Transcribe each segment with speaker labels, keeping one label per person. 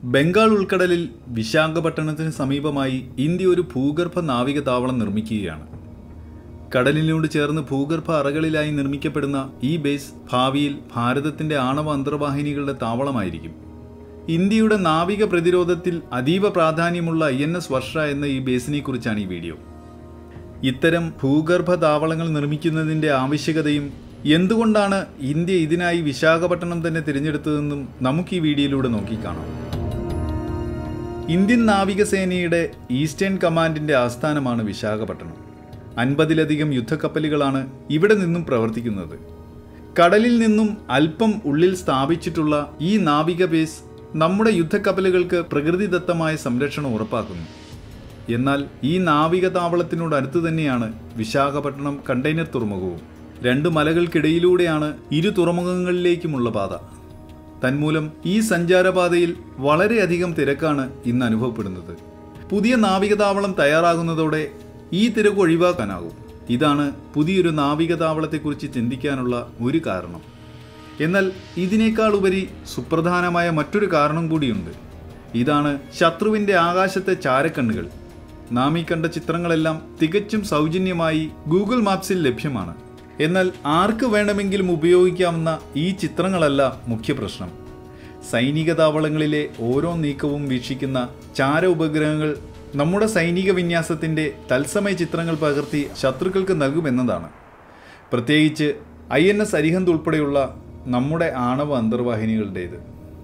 Speaker 1: ബംഗാൾ ഉൾക്കടലിൽ വിശാഖപട്ടണത്തിന് സമീപമായി ഇന്ത്യ ഒരു ഭൂഗർഭ നാവിക താവളം നിർമ്മിക്കുകയാണ് കടലിനോട് ചേർന്ന് ഭൂഗർഭ അറകളിലായി നിർമ്മിക്കപ്പെടുന്ന ഈ ബേസ് ഭാവിയിൽ ഭാരതത്തിന്റെ ആണവ അന്തർവാഹിനികളുടെ താവളമായിരിക്കും ഇന്ത്യയുടെ നാവിക പ്രതിരോധത്തിൽ അതീവ പ്രാധാന്യമുള്ള ഐ എൻ എസ് വർഷ എന്ന ഈ ബേസിനെ കുറിച്ചാണ് ഈ വീഡിയോ ഇത്തരം ഭൂഗർഭ താവളങ്ങൾ നിർമ്മിക്കുന്നതിന്റെ ആവശ്യകതയും എന്തുകൊണ്ടാണ് ഇന്ത്യ ഇതിനായി വിശാഖപട്ടണം തന്നെ തിരഞ്ഞെടുത്തതെന്നും നമുക്ക് ഈ വീഡിയോയിലൂടെ നോക്കിക്കാണാം ഇന്ത്യൻ നാവികസേനയുടെ ഈസ്റ്റേൺ കമാൻഡിന്റെ ആസ്ഥാനമാണ് വിശാഖപട്ടണം അൻപതിലധികം യുദ്ധക്കപ്പലുകളാണ് ഇവിടെ നിന്നും പ്രവർത്തിക്കുന്നത് കടലിൽ നിന്നും അല്പം ഉള്ളിൽ സ്ഥാപിച്ചിട്ടുള്ള ഈ നാവിക ബേസ് നമ്മുടെ യുദ്ധക്കപ്പലുകൾക്ക് പ്രകൃതിദത്തമായ സംരക്ഷണം ഉറപ്പാക്കുന്നു എന്നാൽ ഈ നാവിക താവളത്തിനോട് അടുത്ത് തന്നെയാണ് വിശാഖപട്ടണം കണ്ടെയ്നർ തുറമുഖവും രണ്ട് മലകൾക്കിടയിലൂടെയാണ് ഇരു തുറമുഖങ്ങളിലേക്കുമുള്ള പാത തന്മൂലം ഈ സഞ്ചാരപാതയിൽ വളരെയധികം തിരക്കാണ് ഇന്ന് അനുഭവപ്പെടുന്നത് പുതിയ നാവികതാവളം തയ്യാറാകുന്നതോടെ ഈ തിരക്ക് ഒഴിവാക്കാനാകും ഇതാണ് പുതിയൊരു നാവികതാവളത്തെക്കുറിച്ച് ചിന്തിക്കാനുള്ള ഒരു കാരണം എന്നാൽ ഇതിനേക്കാൾ ഉപരി സുപ്രധാനമായ മറ്റൊരു കാരണം കൂടിയുണ്ട് ഇതാണ് ശത്രുവിൻ്റെ ആകാശത്തെ ചാരക്കണ്ണുകൾ നാം ഈ കണ്ട ചിത്രങ്ങളെല്ലാം തികച്ചും സൗജന്യമായി ഗൂഗിൾ മാപ്സിൽ ലഭ്യമാണ് എന്നാൽ ആർക്ക് വേണമെങ്കിലും ഉപയോഗിക്കാവുന്ന ഈ ചിത്രങ്ങളല്ല മുഖ്യ പ്രശ്നം സൈനിക താവളങ്ങളിലെ ഓരോ നീക്കവും വീക്ഷിക്കുന്ന ചാര ഉപഗ്രഹങ്ങൾ നമ്മുടെ സൈനിക വിന്യാസത്തിൻ്റെ തത്സമയ ചിത്രങ്ങൾ പകർത്തി ശത്രുക്കൾക്ക് നൽകുമെന്നതാണ് പ്രത്യേകിച്ച് ഐ എൻ എസ് അരിഹന്ത് ഉൾപ്പെടെയുള്ള നമ്മുടെ ആണവ അന്തർവാഹിനികളുടേത്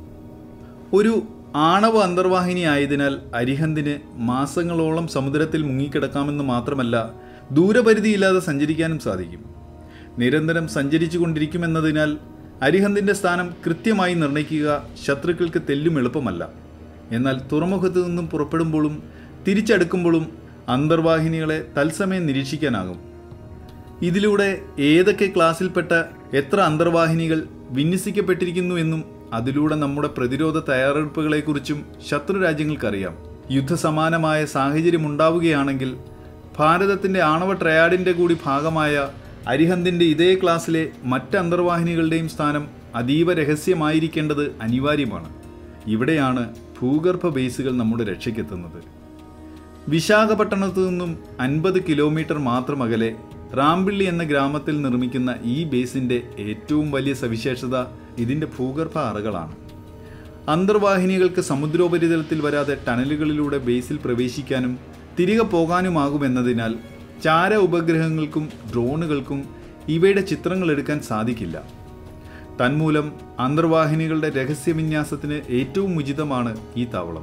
Speaker 1: ഒരു ആണവ അന്തർവാഹിനി ആയതിനാൽ അരിഹന്തിന് മാസങ്ങളോളം സമുദ്രത്തിൽ മുങ്ങിക്കിടക്കാമെന്ന് മാത്രമല്ല ദൂരപരിധിയില്ലാതെ സഞ്ചരിക്കാനും സാധിക്കും നിരന്തരം സഞ്ചരിച്ചു കൊണ്ടിരിക്കുമെന്നതിനാൽ അരിഹന്തിൻ്റെ സ്ഥാനം കൃത്യമായി നിർണ്ണയിക്കുക ശത്രുക്കൾക്ക് തെല്ലും എളുപ്പമല്ല എന്നാൽ തുറമുഖത്തു നിന്നും പുറപ്പെടുമ്പോഴും തിരിച്ചടുക്കുമ്പോഴും അന്തർവാഹിനികളെ തത്സമയം നിരീക്ഷിക്കാനാകും ഇതിലൂടെ ഏതൊക്കെ ക്ലാസ്സിൽപ്പെട്ട എത്ര അന്തർവാഹിനികൾ വിന്യസിക്കപ്പെട്ടിരിക്കുന്നു എന്നും അതിലൂടെ നമ്മുടെ പ്രതിരോധ തയ്യാറെടുപ്പുകളെക്കുറിച്ചും ശത്രു രാജ്യങ്ങൾക്കറിയാം യുദ്ധസമാനമായ സാഹചര്യം ഉണ്ടാവുകയാണെങ്കിൽ ഭാരതത്തിന്റെ ആണവ ട്രയാഡിന്റെ കൂടി ഭാഗമായ അരിഹന്തിന്റെ ഇതേ ക്ലാസ്സിലെ മറ്റ് അന്തർവാഹിനികളുടെയും സ്ഥാനം അതീവ രഹസ്യമായിരിക്കേണ്ടത് അനിവാര്യമാണ് ഇവിടെയാണ് ഭൂഗർഭ ബേസുകൾ നമ്മുടെ രക്ഷയ്ക്കെത്തുന്നത് വിശാഖപട്ടണത്തു നിന്നും അൻപത് കിലോമീറ്റർ മാത്രം അകലെ റാമ്പിള്ളി എന്ന ഗ്രാമത്തിൽ നിർമ്മിക്കുന്ന ഈ ബേസിന്റെ ഏറ്റവും വലിയ സവിശേഷത ഇതിന്റെ ഭൂഗർഭ അറകളാണ് അന്തർവാഹിനികൾക്ക് സമുദ്രോപരിതലത്തിൽ വരാതെ ടണലുകളിലൂടെ ബേസിൽ പ്രവേശിക്കാനും തിരികെ പോകാനുമാകുമെന്നതിനാൽ ചാര ഉപഗ്രഹങ്ങൾക്കും ഡ്രോണുകൾക്കും ഇവയുടെ ചിത്രങ്ങൾ എടുക്കാൻ സാധിക്കില്ല തന്മൂലം അന്തർവാഹിനികളുടെ രഹസ്യവിന്യാസത്തിന് ഏറ്റവും ഉചിതമാണ് ഈ താവളം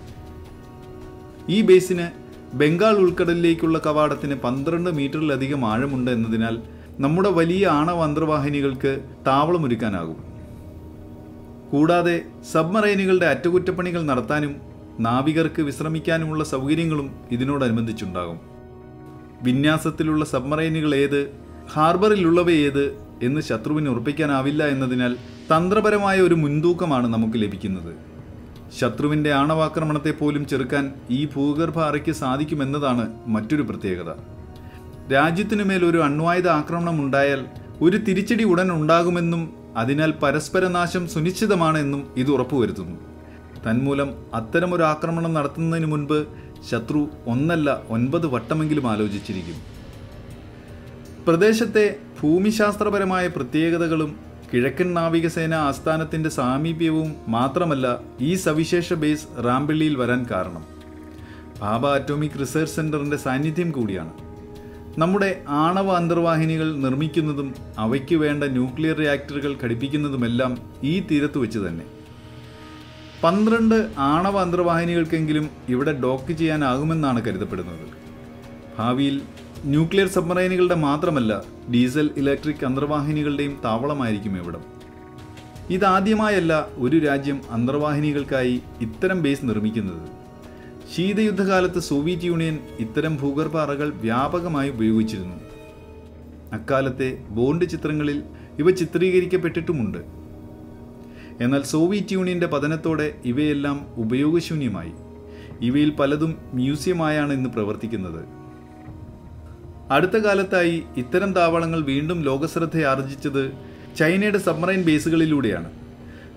Speaker 1: ഈ ബേസിന് ബംഗാൾ ഉൾക്കടലിലേക്കുള്ള കവാടത്തിന് പന്ത്രണ്ട് മീറ്ററിലധികം ആഴമുണ്ട് എന്നതിനാൽ നമ്മുടെ വലിയ ആണവ അന്തർവാഹിനികൾക്ക് താവളമൊരുക്കാനാകും കൂടാതെ സബ്മറൈനുകളുടെ അറ്റകുറ്റപ്പണികൾ നടത്താനും നാവികർക്ക് വിശ്രമിക്കാനുമുള്ള സൗകര്യങ്ങളും ഇതിനോടനുബന്ധിച്ചുണ്ടാകും വിന്യാസത്തിലുള്ള സബ്മറൈനുകൾ ഏത് ഹാർബറിലുള്ളവ ഏത് എന്ന് ശത്രുവിന് ഉറപ്പിക്കാനാവില്ല എന്നതിനാൽ തന്ത്രപരമായ ഒരു മുൻതൂക്കമാണ് നമുക്ക് ലഭിക്കുന്നത് ശത്രുവിൻ്റെ ആണവാക്രമണത്തെ പോലും ചെറുക്കാൻ ഈ ഭൂഗർഭ അറയ്ക്ക് സാധിക്കുമെന്നതാണ് മറ്റൊരു പ്രത്യേകത രാജ്യത്തിനുമേൽ ഒരു അണ്വായുധ ആക്രമണം ഉണ്ടായാൽ ഒരു തിരിച്ചടി ഉടൻ ഉണ്ടാകുമെന്നും അതിനാൽ പരസ്പരനാശം സുനിശ്ചിതമാണ് എന്നും ഇത് ഉറപ്പുവരുത്തുന്നു തന്മൂലം അത്തരമൊരു ആക്രമണം നടത്തുന്നതിന് മുൻപ് ശത്രു ഒന്നല്ല ഒൻപത് വട്ടമെങ്കിലും ആലോചിച്ചിരിക്കും പ്രദേശത്തെ ഭൂമിശാസ്ത്രപരമായ പ്രത്യേകതകളും കിഴക്കൻ നാവികസേന ആസ്ഥാനത്തിന്റെ സാമീപ്യവും മാത്രമല്ല ഈ സവിശേഷ ബേസ് റാംപിള്ളിയിൽ വരാൻ കാരണം ഭാബ അറ്റോമിക് റിസർച്ച് സെന്ററിന്റെ സാന്നിധ്യം കൂടിയാണ് നമ്മുടെ ആണവ അന്തർവാഹിനികൾ നിർമ്മിക്കുന്നതും അവയ്ക്ക് വേണ്ട ന്യൂക്ലിയർ റിയാക്ടറുകൾ ഘടിപ്പിക്കുന്നതുമെല്ലാം ഈ തീരത്ത് വെച്ച് തന്നെ പന്ത്രണ്ട് ആണവ അന്തർവാഹിനികൾക്കെങ്കിലും ഇവിടെ ഡോക്ക് ചെയ്യാനാകുമെന്നാണ് കരുതപ്പെടുന്നത് ഭാവിയിൽ ന്യൂക്ലിയർ സബ്മറൈനുകളുടെ മാത്രമല്ല ഡീസൽ ഇലക്ട്രിക് അന്തർവാഹിനികളുടെയും താവളമായിരിക്കും ഇവിടം ഇതാദ്യമായല്ല ഒരു രാജ്യം അന്തർവാഹിനികൾക്കായി ഇത്തരം ബേസ് നിർമ്മിക്കുന്നത് ശീതയുദ്ധകാലത്ത് സോവിയറ്റ് യൂണിയൻ ഇത്തരം ഭൂഗർഭ അറകൾ വ്യാപകമായി ഉപയോഗിച്ചിരുന്നു അക്കാലത്തെ ബോണ്ട് ചിത്രങ്ങളിൽ ഇവ ചിത്രീകരിക്കപ്പെട്ടിട്ടുമുണ്ട് എന്നാൽ സോവിയറ്റ് യൂണിയന്റെ പതനത്തോടെ ഇവയെല്ലാം ഉപയോഗശൂന്യമായി ഇവയിൽ പലതും മ്യൂസിയമായാണ് ഇന്ന് പ്രവർത്തിക്കുന്നത് അടുത്ത കാലത്തായി ഇത്തരം താവളങ്ങൾ വീണ്ടും ലോകശ്രദ്ധ ആർജിച്ചത് ചൈനയുടെ സബ്മറൈൻ ബേസുകളിലൂടെയാണ്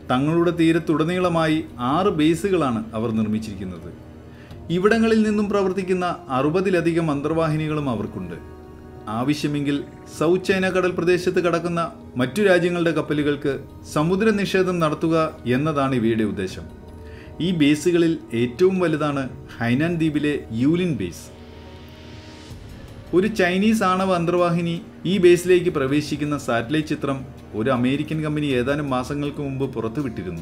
Speaker 1: തങ്ങളുടെ തീരത്തുടനീളമായി ആറ് ബേസുകളാണ് അവർ നിർമ്മിച്ചിരിക്കുന്നത് ഇവിടങ്ങളിൽ നിന്നും പ്രവർത്തിക്കുന്ന അറുപതിലധികം അന്തർവാഹിനികളും അവർക്കുണ്ട് ആവശ്യമെങ്കിൽ സൗത്ത് ചൈന കടൽ പ്രദേശത്ത് കടക്കുന്ന മറ്റു രാജ്യങ്ങളുടെ കപ്പലുകൾക്ക് സമുദ്ര നിഷേധം നടത്തുക എന്നതാണ് ഇവയുടെ ഉദ്ദേശം ഈ ബേസുകളിൽ ഏറ്റവും വലുതാണ് ഹൈനാൻ ദ്വീപിലെ യൂലിൻ ബേസ് ഒരു ചൈനീസ് ആണവ അന്തർവാഹിനി ഈ ബേസിലേക്ക് പ്രവേശിക്കുന്ന സാറ്റലൈറ്റ് ചിത്രം ഒരു അമേരിക്കൻ കമ്പനി ഏതാനും മാസങ്ങൾക്ക് മുമ്പ് പുറത്തുവിട്ടിരുന്നു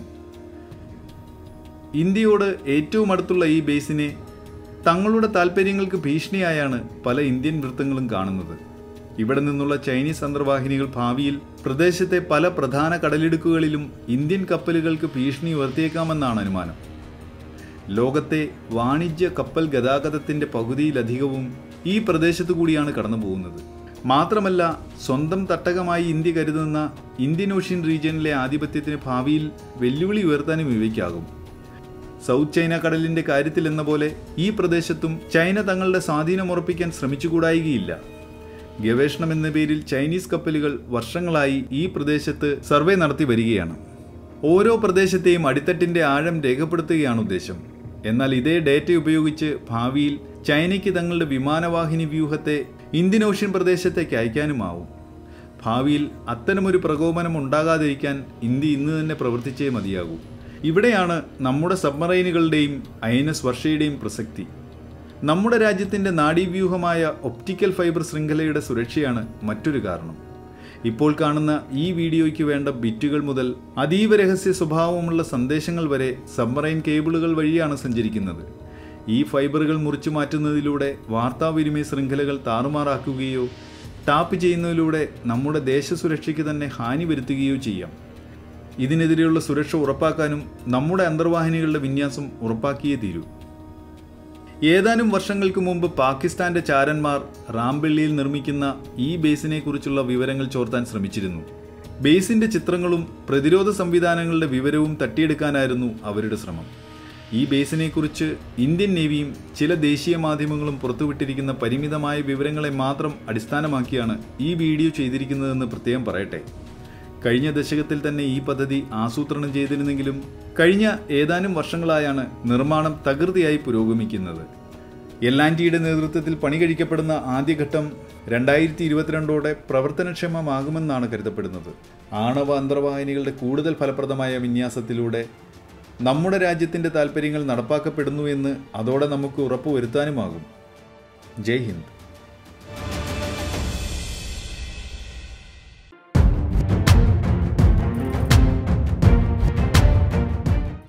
Speaker 1: ഇന്ത്യയോട് ഏറ്റവും അടുത്തുള്ള ഈ ബേസിനെ തങ്ങളുടെ താൽപ്പര്യങ്ങൾക്ക് ഭീഷണിയായാണ് പല ഇന്ത്യൻ വൃത്തങ്ങളും കാണുന്നത് ഇവിടെ നിന്നുള്ള ചൈനീസ് അന്തർവാഹിനികൾ ഭാവിയിൽ പ്രദേശത്തെ പല പ്രധാന കടലിടുക്കുകളിലും ഇന്ത്യൻ കപ്പലുകൾക്ക് ഭീഷണി ഉയർത്തിയേക്കാമെന്നാണ് അനുമാനം ലോകത്തെ വാണിജ്യ കപ്പൽ ഗതാഗതത്തിന്റെ പകുതിയിലധികവും ഈ പ്രദേശത്തു കൂടിയാണ് കടന്നു പോകുന്നത് മാത്രമല്ല സ്വന്തം തട്ടകമായി ഇന്ത്യ കരുതുന്ന ഇന്ത്യൻ ഓഷ്യൻ റീജിയനിലെ ആധിപത്യത്തിന് ഭാവിയിൽ വെല്ലുവിളി ഉയർത്താനും ഇവയ്ക്കാകും സൗത്ത് ചൈന കടലിന്റെ കാര്യത്തിൽ എന്ന പോലെ ഈ പ്രദേശത്തും ചൈന തങ്ങളുടെ സ്വാധീനം ഉറപ്പിക്കാൻ ശ്രമിച്ചുകൂടായികയില്ല ഗവേഷണം എന്ന പേരിൽ ചൈനീസ് കപ്പലുകൾ വർഷങ്ങളായി ഈ പ്രദേശത്ത് സർവേ നടത്തി വരികയാണ് ഓരോ പ്രദേശത്തെയും അടിത്തട്ടിന്റെ ആഴം രേഖപ്പെടുത്തുകയാണ് ഉദ്ദേശം എന്നാൽ ഇതേ ഡേറ്റ ഉപയോഗിച്ച് ഭാവിയിൽ ചൈനയ്ക്ക് തങ്ങളുടെ വിമാനവാഹിനി വ്യൂഹത്തെ ഇന്ത്യൻ ഓഷ്യൻ പ്രദേശത്തേക്ക് അയക്കാനുമാവും ഭാവിയിൽ അത്തരമൊരു പ്രകോപനം ഉണ്ടാകാതിരിക്കാൻ ഇന്ത്യ ഇന്ന് തന്നെ പ്രവർത്തിച്ചേ മതിയാകൂ ഇവിടെയാണ് നമ്മുടെ സബ്മറൈനുകളുടെയും ഐ എൻ എസ് വർഷയുടെയും പ്രസക്തി നമ്മുടെ രാജ്യത്തിൻ്റെ നാഡീവ്യൂഹമായ ഒപ്റ്റിക്കൽ ഫൈബർ ശൃംഖലയുടെ സുരക്ഷയാണ് മറ്റൊരു കാരണം ഇപ്പോൾ കാണുന്ന ഈ വീഡിയോയ്ക്ക് വേണ്ട ബിറ്റുകൾ മുതൽ അതീവ രഹസ്യ സ്വഭാവമുള്ള സന്ദേശങ്ങൾ വരെ സബ്മറൈൻ കേബിളുകൾ വഴിയാണ് സഞ്ചരിക്കുന്നത് ഈ ഫൈബറുകൾ മുറിച്ചു മാറ്റുന്നതിലൂടെ വാർത്താവിനിമയ ശൃംഖലകൾ താറുമാറാക്കുകയോ ടാപ്പ് ചെയ്യുന്നതിലൂടെ നമ്മുടെ ദേശസുരക്ഷയ്ക്ക് തന്നെ ഹാനി വരുത്തുകയോ ചെയ്യാം ഇതിനെതിരെയുള്ള സുരക്ഷ ഉറപ്പാക്കാനും നമ്മുടെ അന്തർവാഹിനികളുടെ വിന്യാസം ഉറപ്പാക്കിയേ തീരൂ ഏതാനും വർഷങ്ങൾക്ക് മുമ്പ് പാകിസ്ഥാന്റെ ചാരന്മാർ റാംബെള്ളിയിൽ നിർമ്മിക്കുന്ന ഈ ബേസിനെ കുറിച്ചുള്ള വിവരങ്ങൾ ചോർത്താൻ ശ്രമിച്ചിരുന്നു ബേസിന്റെ ചിത്രങ്ങളും പ്രതിരോധ സംവിധാനങ്ങളുടെ വിവരവും തട്ടിയെടുക്കാനായിരുന്നു അവരുടെ ശ്രമം ഈ ബേസിനെക്കുറിച്ച് ഇന്ത്യൻ നേവിയും ചില ദേശീയ മാധ്യമങ്ങളും പുറത്തുവിട്ടിരിക്കുന്ന പരിമിതമായ വിവരങ്ങളെ മാത്രം അടിസ്ഥാനമാക്കിയാണ് ഈ വീഡിയോ ചെയ്തിരിക്കുന്നതെന്ന് പ്രത്യേകം പറയട്ടെ കഴിഞ്ഞ ദശകത്തിൽ തന്നെ ഈ പദ്ധതി ആസൂത്രണം ചെയ്തിരുന്നെങ്കിലും കഴിഞ്ഞ ഏതാനും വർഷങ്ങളായാണ് നിർമ്മാണം തകൃതിയായി പുരോഗമിക്കുന്നത് എല്ലാൻറ്റിയുടെ നേതൃത്വത്തിൽ പണി കഴിക്കപ്പെടുന്ന ആദ്യഘട്ടം രണ്ടായിരത്തി ഇരുപത്തിരണ്ടോടെ പ്രവർത്തനക്ഷമമാകുമെന്നാണ് കരുതപ്പെടുന്നത് ആണവ അന്തർവാഹിനികളുടെ കൂടുതൽ ഫലപ്രദമായ വിന്യാസത്തിലൂടെ നമ്മുടെ രാജ്യത്തിൻ്റെ താൽപ്പര്യങ്ങൾ നടപ്പാക്കപ്പെടുന്നു എന്ന് അതോടെ നമുക്ക് ഉറപ്പുവരുത്താനുമാകും ജയ് ഹിന്ദ്